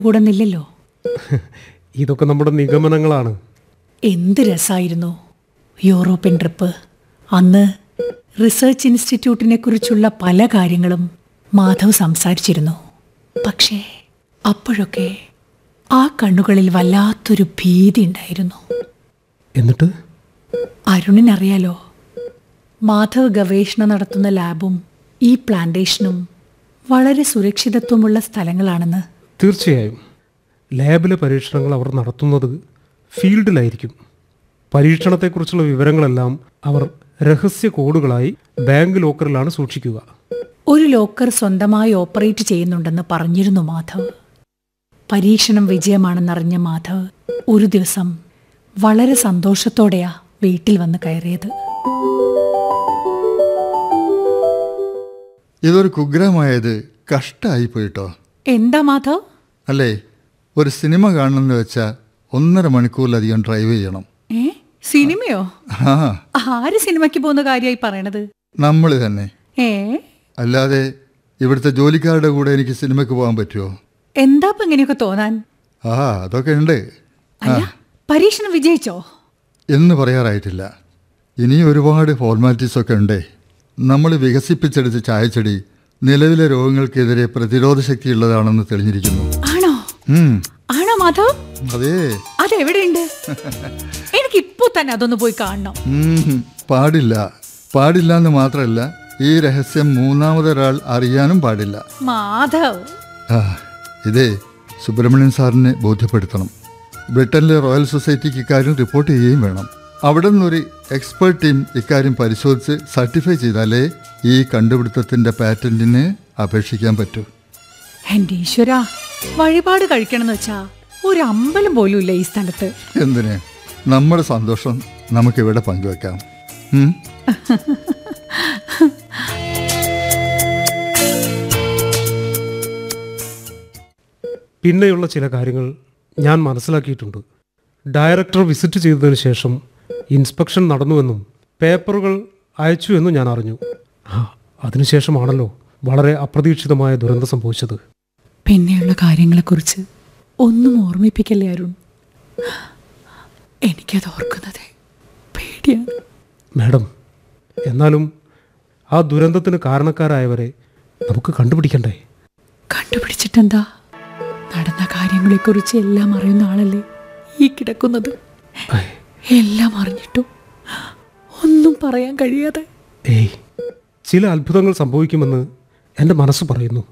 കൂടെ നില്ലല്ലോ ഇതൊക്കെ നമ്മുടെ നിഗമനങ്ങളാണ് എന്ത് രസമായിരുന്നു യൂറോപ്യൻ ട്രിപ്പ് അന്ന് റിസർച്ച് ഇൻസ്റ്റിറ്റ്യൂട്ടിനെ കുറിച്ചുള്ള പല കാര്യങ്ങളും മാധവ് സംസാരിച്ചിരുന്നു പക്ഷേ അപ്പോഴൊക്കെ ആ കണ്ണുകളിൽ വല്ലാത്തൊരു ഭീതി ഉണ്ടായിരുന്നു എന്നിട്ട് അരുണിനറിയാലോ മാധവ് ഗവേഷണം നടത്തുന്ന ലാബും ഈ പ്ലാന്റേഷനും വളരെ സുരക്ഷിതത്വമുള്ള സ്ഥലങ്ങളാണെന്ന് തീർച്ചയായും ലാബിലെ പരീക്ഷണങ്ങൾ അവർ നടത്തുന്നത് ഫീൽഡിലായിരിക്കും പരീക്ഷണത്തെക്കുറിച്ചുള്ള വിവരങ്ങളെല്ലാം അവർ രഹസ്യ കോഡുകളായി ബാങ്ക് ലോക്കറിലാണ് സൂക്ഷിക്കുക ഒരു ലോക്കർ സ്വന്തമായി ഓപ്പറേറ്റ് ചെയ്യുന്നുണ്ടെന്ന് പറഞ്ഞിരുന്നു മാധവ് പരീക്ഷണം വിജയമാണെന്നറിഞ്ഞ മാധവ് ഒരു ദിവസം വളരെ സന്തോഷത്തോടെയാ വീട്ടിൽ വന്ന് കയറിയത് ഇതൊരു കുഗ്രാമായത് കഷ്ടമായി പോയിട്ടോ എന്താ മാധവ് അല്ലേ ഒരു സിനിമ കാണണമെന്ന് വെച്ചാൽ ഒന്നര മണിക്കൂറിലധികം ഡ്രൈവ് ചെയ്യണം ഏ സിനിമയോ ആ ആര് സിനിമയ്ക്ക് പോകുന്ന കാര്യമായി പറയണത് നമ്മൾ തന്നെ ഏ അല്ലാതെ ഇവിടുത്തെ ജോലിക്കാരുടെ കൂടെ എനിക്ക് സിനിമയ്ക്ക് പോകാൻ പറ്റുമോ എന്താ ഇപ്പൊ ഇങ്ങനെയൊക്കെ തോന്നാൻ ആ അതൊക്കെ ഉണ്ട് അല്ല പരീക്ഷണം വിജയിച്ചോ എന്ന് പറയാറായിട്ടില്ല ഇനിയും ഒരുപാട് ഫോർമാലിറ്റീസ് ഒക്കെ ഉണ്ടേ നമ്മൾ വികസിപ്പിച്ചെടുത്ത ചായച്ചെടി നിലവിലെ രോഗങ്ങൾക്കെതിരെ പ്രതിരോധ ശക്തിയുള്ളതാണെന്ന് തെളിഞ്ഞിരിക്കുന്നു ആണോ ഉം, ആണോ മാധവ് അതേ അതെവിടെയുണ്ട് എനിക്ക് ഇപ്പോ തന്നെ അതൊന്ന് പോയി കാണണം ഉം, പാടില്ല പാടില്ല എന്ന് മാത്രമല്ല ഈ രഹസ്യം മൂന്നാമതൊരാൾ അറിയാനും പാടില്ല മാധവ് ആ ഇതേ സുബ്രഹ്മണ്യൻ സാറിനെ ബോധ്യപ്പെടുത്തണം ബ്രിട്ടനിലെ റോയൽ സൊസൈറ്റിക്ക് ഇക്കാര്യം റിപ്പോർട്ട് ചെയ്യുകയും വേണം അവിടെ നിന്നൊരു എക്സ്പേർട്ട് ടീം ഇക്കാര്യം പരിശോധിച്ച് സർട്ടിഫൈ ചെയ്താലേ ഈ കണ്ടുപിടുത്തത്തിന്റെ പാറ്റന്റിന് അപേക്ഷിക്കാൻ പറ്റൂ എന്റെ ഈശ്വര വഴിപാട് കഴിക്കണമെന്ന് വെച്ചാ ഒരു അമ്പലം പോലും ഇല്ല ഈ സ്ഥലത്ത് എന്തിന് നമ്മുടെ സന്തോഷം നമുക്കിവിടെ പങ്കുവെക്കാം ഉം? പിന്നെയുള്ള ചില കാര്യങ്ങൾ ഞാൻ മനസ്സിലാക്കിയിട്ടുണ്ട് ഡയറക്ടർ വിസിറ്റ് ചെയ്തതിനു ശേഷം ഇൻസ്പെക്ഷൻ നടന്നുവെന്നും പേപ്പറുകൾ അയച്ചു എന്നും ഞാൻ അറിഞ്ഞു ആ അതിനുശേഷമാണല്ലോ വളരെ അപ്രതീക്ഷിതമായ ദുരന്തം സംഭവിച്ചത് പിന്നെയുള്ള കാര്യങ്ങളെക്കുറിച്ച് ഒന്നും ഓർമ്മിപ്പിക്കല്ലേ അരുൺ എനിക്കത് ഓർക്കുന്നത് പേടിയാണ് മാഡം എന്നാലും ആ ദുരന്തത്തിന് കാരണക്കാരായവരെ നമുക്ക് കണ്ടുപിടിക്കണ്ടേ കണ്ടുപിടിച്ചിട്ടെന്താ നടന്ന കാര്യങ്ങളെക്കുറിച്ച് എല്ലാം അറിയുന്ന ആളല്ലേ ഈ കിടക്കുന്നത് ഐ, എല്ലാം അറിഞ്ഞിട്ടും ഒന്നും പറയാൻ കഴിയാതെ ഏയ് ചില അത്ഭുതങ്ങൾ സംഭവിക്കുമെന്ന് എൻ്റെ മനസ്സ് പറയുന്നു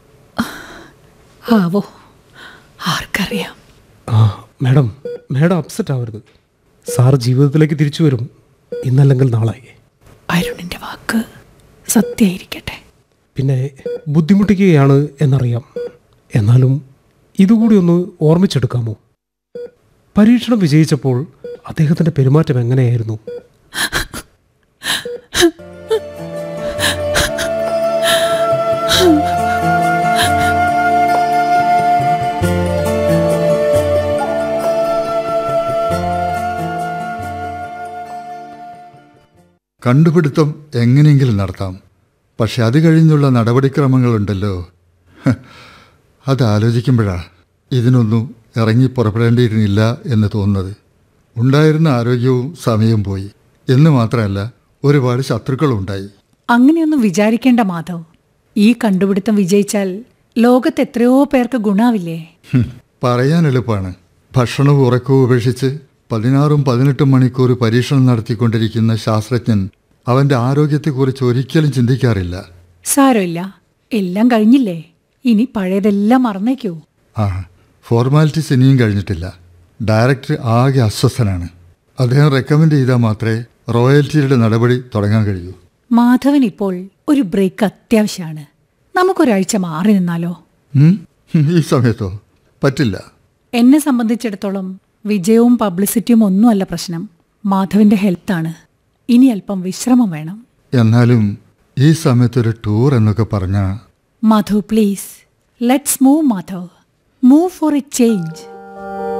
ആവോ ആർക്കറിയാം ആ മാഡം മാഡം അപ്സെറ്റ് ആവരുത് സാർ ജീവിതത്തിലേക്ക് തിരിച്ചു വരും ഇന്നല്ലെങ്കിൽ നാളെ അരുണിന്റെ വാക്ക് സത്യമായിരിക്കട്ടെ പിന്നെ ബുദ്ധിമുട്ടിക്കുകയാണ് എന്നറിയാം എന്നാലും ഇതുകൂടി ഒന്ന് ഓർമ്മിച്ചെടുക്കാമോ പരീക്ഷണം വിജയിച്ചപ്പോൾ അദ്ദേഹത്തിൻ്റെ പെരുമാറ്റം എങ്ങനെയായിരുന്നു കണ്ടുപിടുത്തം എങ്ങനെയെങ്കിലും നടത്താം പക്ഷെ അത് കഴിഞ്ഞുള്ള നടപടിക്രമങ്ങളുണ്ടല്ലോ ഹ, അത് ആലോചിക്കുമ്പോഴാ ഇതിനൊന്നും ഇറങ്ങി പുറപ്പെടേണ്ടിയിരുന്നില്ല എന്ന് തോന്നുന്നത് ഉണ്ടായിരുന്ന ആരോഗ്യവും സമയവും പോയി എന്ന് മാത്രമല്ല ഒരുപാട് ശത്രുക്കളും ഉണ്ടായി അങ്ങനെയൊന്നും വിചാരിക്കേണ്ട മാധവ് ഈ കണ്ടുപിടുത്തം വിജയിച്ചാൽ ലോകത്ത് എത്രയോ പേർക്ക് ഗുണാവില്ലേ ഹും, പറയാൻ എളുപ്പമാണ് ഭക്ഷണവും ഉറക്കവും ഉപേക്ഷിച്ച് പതിനാറും പതിനെട്ടും മണിക്കൂർ പരീക്ഷണം നടത്തിക്കൊണ്ടിരിക്കുന്ന ശാസ്ത്രജ്ഞൻ അവന്റെ ആരോഗ്യത്തെക്കുറിച്ച് ഒരിക്കലും ചിന്തിക്കാറില്ല സാരമില്ല എല്ലാം കഴിഞ്ഞില്ലേ ഇനി പഴയതെല്ലാം മറന്നേക്കൂ ആ ഫോർമാലിറ്റീസ് ഇനിയും കഴിഞ്ഞിട്ടില്ല ഡയറക്ടർ ആകെ അസ്വസ്ഥനാണ് അദ്ദേഹം റെക്കമെൻഡ് ചെയ്താൽ മാത്രമേ റോയൽറ്റിയുടെ നടപടി തുടങ്ങാൻ കഴിയൂ മാധവൻ ഇപ്പോൾ ഒരു ബ്രേക്ക് അത്യാവശ്യമാണ് നമുക്കൊരാഴ്ച മാറി നിന്നാലോ ഉം? ഈ സമയത്തോ പറ്റില്ല എന്നെ സംബന്ധിച്ചിടത്തോളം വിജയവും പബ്ലിസിറ്റിയും ഒന്നുമല്ല പ്രശ്നം മാധവിന്റെ ഹെൽത്താണ് ഇനി അല്പം വിശ്രമം വേണം എന്നാലും ഈ സമയത്തൊരു ടൂർ എന്നൊക്കെ പറഞ്ഞാൽ Madhav please let's move Madhav move for a change